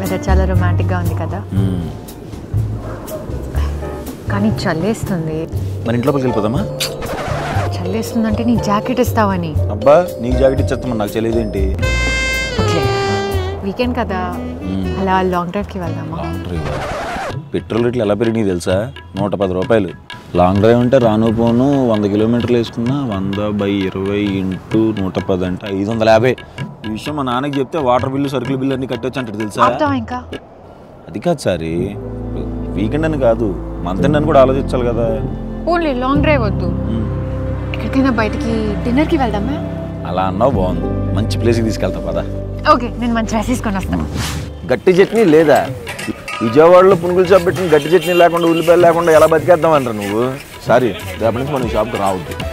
Weather చాలా రొమాంటిక్గా ఉంది కదా మ్మ్. కానీ చల్లేస్తుంది మన ఇంట్లోకి వెళ్ళిపోదామా చల్లేస్తుందంటే నీ జాకెట్ ఇస్తావని అబ్బా నీకు జాకెట్ ఇచ్చేస్తామని నాకు తెలియదేంటి ఓకే వీకెండ్ కదా మ్మ్. అలా లాంగ్ డ్రైవ్కి వెళ్దామా లాంగ్ డ్రైవ్ పెట్రోల్ రేట్లు ఎలా పెరిగినాయి తెలుసా నూట పది రూపాయలు లాంగ్ డ్రైవ్ అంటే రాను పోను వంద కిలోమీటర్లు వేసుకున్నా వంద బై ఇరవై ఇంటూ నూట పది అంటే ఐదు వందల యాభై ఈ విషయం మా నాన్నకి చెప్తే వాటర్ బిల్లు సరుకుల బిల్లు అన్ని కట్టొచ్చు అంటాడు తెలుసా ఆపుతావా ఇంకా అది కాదు సారి వీకెండ్ అని కాదు మంత్ ఎండ్ అని కూడా ఆలోచించాలి కదా ఓన్లీ లాంగ్ డ్రైవ్ వద్దు మ్మ్. ఎక్కడికైనా బయటికి డిన్నర్కి వెళ్దామా అలా అన్నావు బాగుంది మంచి ప్లేస్కి తీసుకెళ్తా పదా ఓకే నేను మంచి డ్రెస్ తీసుకొని వస్తాను గట్టి చట్నీ లేదా విజయవాడలో పునుగులు షాప్ పెట్టిన గట్టి చట్నీ లేకుండా ఉల్లిపాయలు లేకుండా ఎలా బతికేద్దాం అంటారు నువ్వు సారీ రేపటి నుంచి మనం ఈ షాప్కి రావద్దు